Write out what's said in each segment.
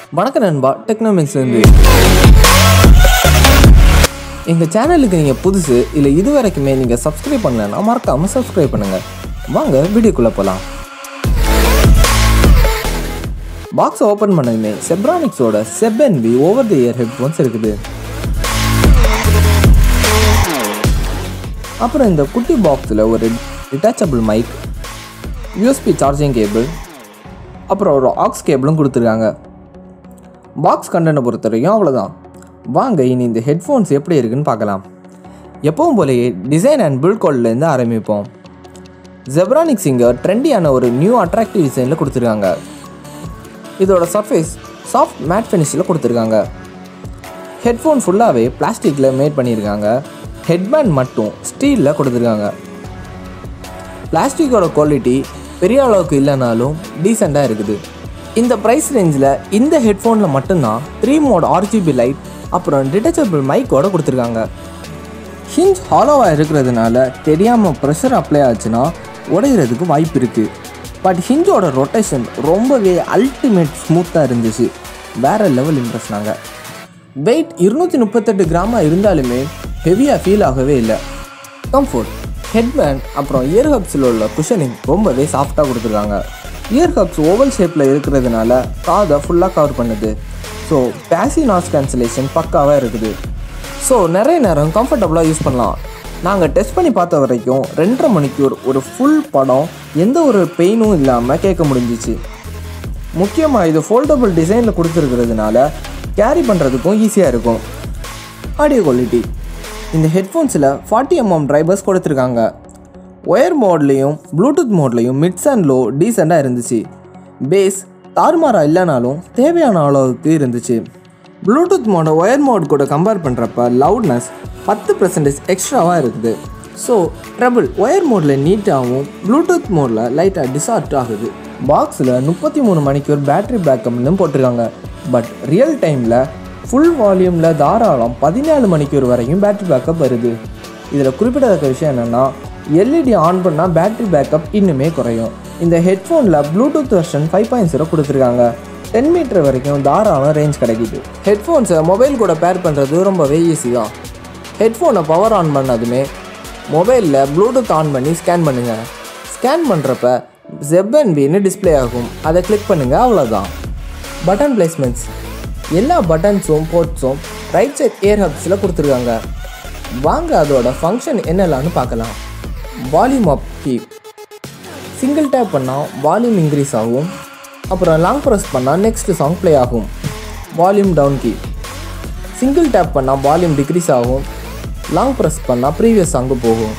வணக்கம் நண்பா டெக்னாமிக்ஸ்லேருந்து எங்கள் சேனலுக்கு நீங்கள் புதுசு இல்லை இது வரைக்குமே நீங்கள் சப்ஸ்கிரைப் பண்ணலைன்னா மறக்காமல் சப்ஸ்கிரைப் பண்ணுங்கள் வாங்க வீடியோக்குள்ளே போகலாம் பாக்ஸை ஓப்பன் பண்ணதுமே செப்ரானிக்ஸோட செப்என்வி ஓவர் தி இயர் ஹெட்ஃபோன்ஸ் இருக்குது அப்புறம் இந்த குட்டி பாக்ஸில் ஒரு detachable mic USB charging cable அப்புறம் ஒரு ஆக்ஸ் கேபிளும் கொடுத்துருக்காங்க பாக்ஸ் கண்டனை பொறுத்த வரைக்கும் அவ்வளோதான் வாங்க இனி இந்த ஹெட்ஃபோன்ஸ் எப்படி இருக்குன்னு பார்க்கலாம் எப்பவும் போலயே டிசைன் அண்ட் பில்ட் கோட்லேருந்து ஆரம்பிப்போம் ஜெப்ரானிக்ஸ் இங்கே ட்ரெண்டியான ஒரு நியூ அட்ராக்டிவ் டிசைனில் கொடுத்துருக்காங்க இதோட சர்ஃபேஸ் சாஃப்ட் மேட் ஃபினிஷில் கொடுத்துருக்காங்க ஹெட்ஃபோன் ஃபுல்லாகவே பிளாஸ்டிக்கில் மேட் பண்ணியிருக்காங்க ஹெட்பேண்ட் மட்டும் ஸ்டீலில் கொடுத்துருக்காங்க பிளாஸ்டிக்கோட குவாலிட்டி பெரிய அளவுக்கு இல்லைனாலும் டீசெண்டாக இருக்குது இந்த ப்ரைஸ் ரேஞ்சில் இந்த ஹெட்ஃபோனில் மட்டும்தான் த்ரீ மோட் ஆர்ஜிபி லைட் அப்புறம் டிட்டச்சபிள் மைக்கோட கொடுத்துருக்காங்க ஹிஞ்ச் ஹாலோவாக இருக்கிறதுனால தெரியாமல் ப்ரெஷர் அப்ளை ஆச்சுன்னா உடையிறதுக்கு வாய்ப்பு இருக்குது பட் ஹிஞ்சோட ரொட்டேஷன் ரொம்பவே அல்டிமேட் ஸ்மூத்தாக இருந்துச்சு வேறு லெவல் இம்ப்ரெஸ்னாங்க வெயிட் இருநூற்றி முப்பத்தெட்டு கிராமாக இருந்தாலுமே ஹெவியாக ஃபீல் ஆகவே இல்லை கம்ஃபர்ட் ஹெட்பேண்ட் அப்புறம் இயர் ஹப்ஸில் உள்ள குஷனிங் ரொம்பவே சாஃப்டாக கொடுத்துருக்காங்க இயர் ஹப்ஸ் ஓவல் ஷேப்பில் இருக்கிறதுனால காதை ஃபுல்லாக கவர் பண்ணுது ஸோ பேசி நாஸ் கேன்சலேஷன் பக்காவாக இருக்குது ஸோ நிறைய நேரம் கம்ஃபர்டபுளாக யூஸ் பண்ணலாம் நாங்கள் டெஸ்ட் பண்ணி பார்த்த வரைக்கும் ரெண்டரை மணிக்கூர் ஒரு ஃபுல் படம் எந்த ஒரு பெயினும் இல்லாமல் கேட்க முடிஞ்சிச்சு முக்கியமாக இது ஃபோல்டபுள் டிசைனில் கொடுத்துருக்கிறதுனால கேரி பண்ணுறதுக்கும் ஈஸியாக இருக்கும் ஆடியோ குவாலிட்டி இந்த ஹெட்ஃபோன்ஸில் ஃபார்ட்டி எம்எம் டிரைவர்ஸ் கொடுத்துருக்காங்க ஒயர் மோட்லேயும் ப்ளூடூத் மோட்லேயும் மிட்ஸ் அண்ட் லோ டீசெண்டாக இருந்துச்சு பேஸ் தாறுமாறா இல்லைனாலும் தேவையான அளவுக்கு இருந்துச்சு ப்ளூடூத் மோட ஒயர் மோட் கூட கம்பேர் பண்ணுறப்ப லவுட்னஸ் பத்து பர்சன்டேஜ் எக்ஸ்ட்ராவாக இருக்குது ஸோ ட்ரபிள் ஒயர் மோடில் நீட்டாகவும் ப்ளூடூத் மோடில் லைட்டாக டிசார்ட் ஆகுது பாக்ஸில் முப்பத்தி மூணு மணிக்கூர் பேட்டரி பேக்கப்னு போட்டிருக்காங்க பட் ரியல் டைமில் ஃபுல் வால்யூமில் தாராளம் பதினாலு மணிக்கூர் வரைக்கும் பேட்டரி பேக்கப் வருது இதில் குறிப்பிடத்தக்க விஷயம் என்னென்னா எல்இடி ஆன் பண்ணால் பேட்டரி பேக்கப் இன்னுமே குறையும் இந்த ஹெட்ஃபோனில் Bluetooth version five point zero கொடுத்துருக்காங்க டென் மீட்டர் வரைக்கும் தாராளம் ரேஞ்ச் கிடைக்குது ஹெட்ஃபோன்ஸை மொபைல் கூட பேர் பண்ணுறது ரொம்பவே ஈஸி தான் ஹெட்ஃபோனை பவர் ஆன் பண்ணதுமே மொபைலில் ப்ளூடூத் ஆன் பண்ணி ஸ்கேன் பண்ணுங்கள் ஸ்கேன் பண்ணுறப்ப ஜெப்என்பின்னு டிஸ்ப்ளே ஆகும் அதை கிளிக் பண்ணுங்கள் அவ்வளோதான் பட்டன் பிளேஸ்மெண்ட்ஸ் எல்லா பட்டன்ஸும் போர்ட்ஸும் ரைட் சைட் இயர் ஹப்ஸில் கொடுத்துருக்காங்க வாங்க அதோட ஃபங்க்ஷன் என்னலான்னு பார்க்கலாம் volume up key single tap பண்ணால் வால்யூம் இன்க்ரீஸ் ஆகும் அப்புறம் லாங் ப்ரெஸ் பண்ணால் நெக்ஸ்ட் சாங் ப்ளே ஆகும் volume down key single tap பண்ணால் வால்யூம் டிக்ரீஸ் ஆகும் லாங் ப்ரெஸ் பண்ணால் ப்ரீவியஸ் சாங்கு போகும்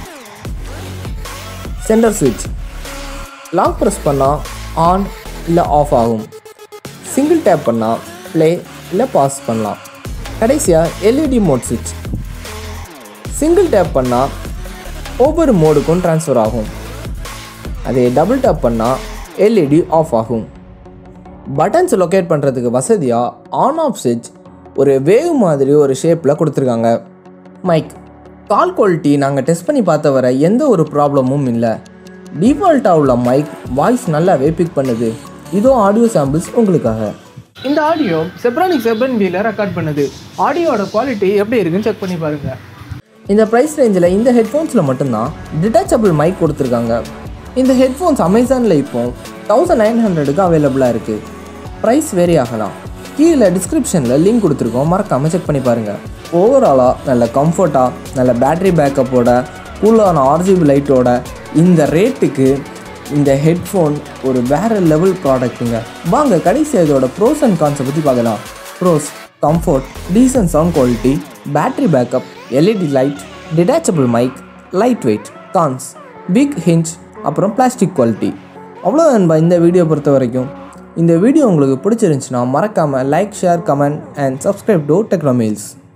சென்டர் ஸ்விட்ச் லாங் ப்ரெஸ் பண்ணால் ஆன் இல்லை ஆஃப் ஆகும் சிங்கிள் டேப் பண்ணால் ப்ளே இல்லை பாஸ் பண்ணலாம் கடைசியாக எல்இடி மோட் ஸ்விட்ச் சிங்கிள் டேப் பண்ணால் ஒவ்வொரு மோடுக்கும் ட்ரான்ஸ்ஃபர் ஆகும் அதே டபுள் டேப் பண்ணால் எல்இடி ஆஃப் ஆகும் பட்டன்ஸ் லொக்கேட் பண்ணுறதுக்கு வசதியாக ஆன் ஆஃப் ஸ்விட்ச் ஒரு வேவ் மாதிரி ஒரு ஷேப்பில் கொடுத்துருக்காங்க மைக் கால் குவாலிட்டி நாங்கள் டெஸ்ட் பண்ணி பார்த்த வரை எந்த ஒரு ப்ராப்ளமும் இல்லை டிஃபால்ட்டாக உள்ள மைக் வாய்ஸ் நல்லாவே பிக் பண்ணுது இதோ ஆடியோ சாம்பிள்ஸ் உங்களுக்காக இந்த ஆடியோ செப்ரானிக் செப்ரன் வியில் ரெக்கார்ட் பண்ணுது ஆடியோட குவாலிட்டி எப்படி இருக்குன்னு செக் பண்ணி பாருங்க இந்த ப்ரைஸ் ரேஞ்சில் இந்த ஹெட்ஃபோன்ஸில் மட்டும்தான் டிட்டாச்சபிள் மைக் கொடுத்துருக்காங்க இந்த ஹெட்ஃபோன்ஸ் அமேசானில் இப்போ தௌசண்ட் நைன் ஹண்ட்ரடுக்கு அவைலபிளாக இருக்குது ப்ரைஸ் வேரி ஆகலாம் கீழே டிஸ்கிரிப்ஷனில் லிங்க் கொடுத்துருக்கோம் மறக்காமல் செக் பண்ணி பாருங்கள் ஓவராலாக நல்ல கம்ஃபர்ட்டாக நல்ல பேட்டரி பேக்கப்போட கூலான ஆர்ஜிபி லைட்டோட இந்த ரேட்டுக்கு இந்த ஹெட்ஃபோன் ஒரு வேறு லெவல் ப்ராடக்ட்டுங்க வாங்க கடைசி இதோட ப்ரோஸ் அண்ட் கான்ஸை பற்றி பார்க்கலாம் pros comfort decent sound quality battery backup LED light detachable mic light weight cons big hinge அப்புறம் பிளாஸ்டிக் குவாலிட்டி அவ்வளோ நண்பா இந்த வீடியோ பொறுத்த வரைக்கும் இந்த வீடியோ உங்களுக்கு பிடிச்சிருந்துச்சுன்னா மறக்காமல் like share comment and subscribe to டெக்னோமெயில்ஸ்